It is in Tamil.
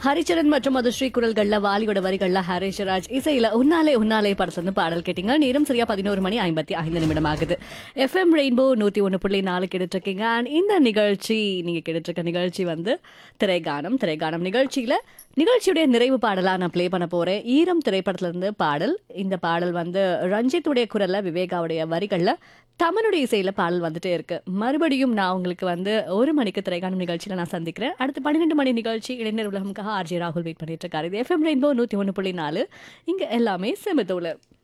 ஹரிச்சரன் மற்றும் மதுஸ்ரீ குரல்கள்ல வாலியோட வரிகள்ல ஹரிஷராஜ் இசையில உன்னாலே உன்னாலே படத்துல பாடல் கேட்டீங்க நேரம் சரியா பதினோரு மணி ஐம்பத்தி ஐந்து நிமிடம் ஆகுது எஃப்எம் ரெயின்போ நூத்தி ஒண்ணு புள்ளி நாலு கேட்டுட்டு இருக்கீங்க And இந்த நிகழ்ச்சி நீங்க கேட்டுட்டு இருக்க நிகழ்ச்சி வந்து திரைகானம் திரைகானம் நிகழ்ச்சியில நிகழ்ச்சியுடைய நிறைவு பாடலா நான் ப்ளே பண்ண போறேன் ஈரம் திரைப்படத்துல இருந்து பாடல் இந்த பாடல் வந்து ரஞ்சித்துடைய குரல்ல விவேகாவுடைய வரிகள்ல தமிழுடைய இசையில பாடல் வந்துட்டே இருக்கு மறுபடியும் நான் உங்களுக்கு வந்து ஒரு மணிக்கு திரைக்காணும் நிகழ்ச்சியில நான் சந்திக்கிறேன் அடுத்து பன்னிரெண்டு மணி நிகழ்ச்சி இளைஞர் உலகம்காக ஆர்ஜே ராகுல் வெயிட் பண்ணிட்டு இருக்காரு இது எஃப்எம் ரெயின்போ நூத்தி ஒன்று புள்ளி நாலு இங்க எல்லாமே செமத்தோல